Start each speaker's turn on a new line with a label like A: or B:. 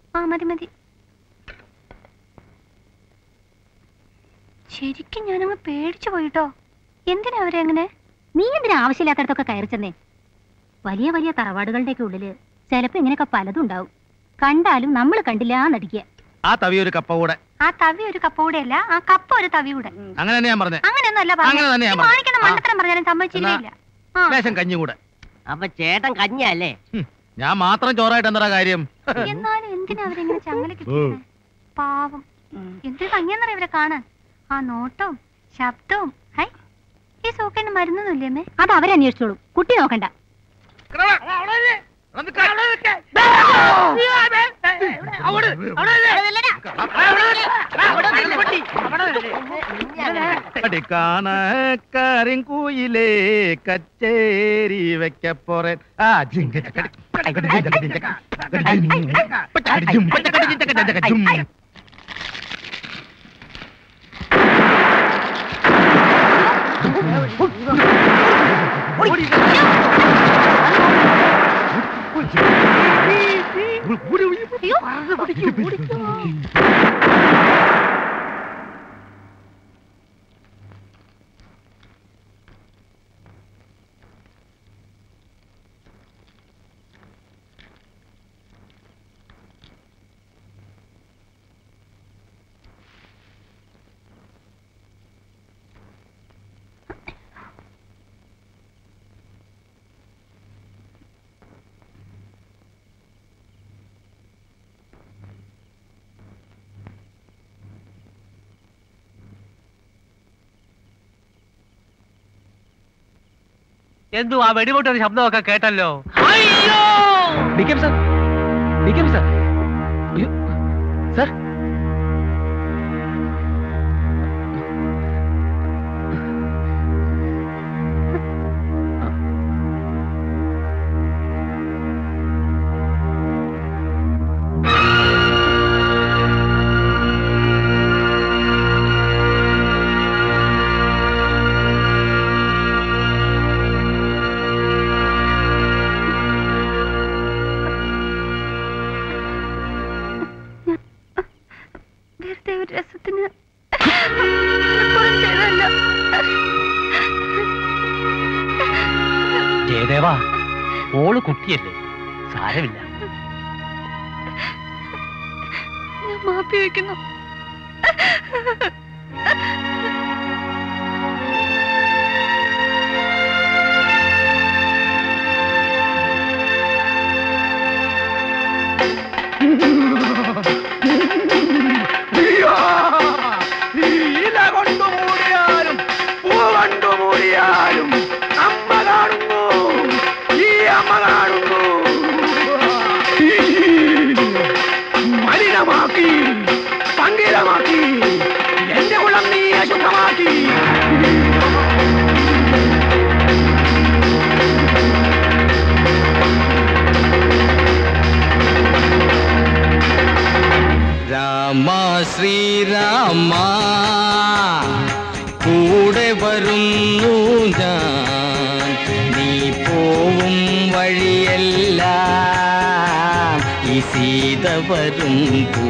A: ആ മതി മതി ശരിക്കും ഞാനങ്ങ് പേടിച്ചു പോയിട്ടോ എന്തിനാ അവരെ അങ്ങനെ
B: നീ എന്തിനാ ആവശ്യമില്ലാത്തടത്തൊക്കെ കയറി ചെന്നേ വലിയ വലിയ തറവാടുകളുടെയൊക്കെ ഉള്ളില് ചിലപ്പോ ഇങ്ങനെയൊക്കെ പലതും ഉണ്ടാവും കണ്ടാലും നമ്മൾ കണ്ടില്ല നടിക്കുക
C: ആ തവി ഒരു കപ്പ കൂടെ
A: ആ തവി ഒരു കപ്പ കൂടെ അല്ല ആ കപ്പ ഒരു തവി കൂടെ
C: അങ്ങനെ തന്നെ ഞാൻ പറഞ്ഞേ
A: അങ്ങനെയൊന്നും അല്ല
C: അങ്ങനെ തന്നെ ഞാൻ പറഞ്ഞത്.
A: കാണിക്കുന്ന മണ്ടത്തരം പറഞ്ഞാലും സമ്മതിച്ചില്ല ആ
C: ലേശം കഞ്ഞി കൂടെ
D: അപ്പൊ ചേട്ടൻ കഞ്ഞല്ലേ
C: ഹും, ഞാൻ മാത്രം ചോറായിട്ട് എന്താ കാര്യം
A: എന്നാലും എന്തിനാ അവരെങ്ങനെ ചങ്ങല കിട്ടുന്നത് പാവം എന്തൊരു ഭംഗിയെന്നറിയ ഇവരെ കാണാൻ ആ നോട്ടവും ശബ്ദവും ഹൈ ഈ സൂക്കേണ്ട മരുന്നൊന്നുമില്ലേ അമ്മേ
B: അത് അവരന്വേഷിച്ചോളൂ കുട്ടി നോക്കണ്ട
C: കരിങ്കൂയിലേ കച്ചേരി വെക്കപ്പോറേ ആ ജിങ്ക ചക്കടി, ചക്കടി, ജിങ്കടി, ജിങ്കടി, ചക്കടി, ജിങ്കടി, പച്ചക്കടി, ജിം, പച്ചക്കടി, ജിങ്കടി, ജിങ്കടി, ജിം.
E: എന്തു ആ വെടിപൊട്ടൊരു ശബ്ദമൊക്കെ കേട്ടല്ലോ
F: ഡിക്കം സാർ ഡിക്കം സാർ അയ്യോ സാർ
A: വെറുതെ ഒരു രസത്തിന് ഇപ്പോഴും ചെയ്തതല്ല
E: ജയദേവാ ഓള് കുട്ടിയല്ലേ സാരമില്ല
A: ഞാൻ മാപ്പി വയ്ക്കുന്നു
G: ഇല കൊണ്ടു മൂടിയാലും പൂ കൊണ്ടു മൂടിയാലും അമ്മ കാണുന്നു ഈ അമ്മ കാണുന്നു മലിനമാക്കി പങ്കിലമാക്കി എന്റെ കുളം നീ അശുദ്ധമാക്കി
H: രാമ ശ്രീരാമ കൂടെ വരുന്നു ഞാൻ നീ പോവും വഴിയെല്ലാം ഈ സീത വരും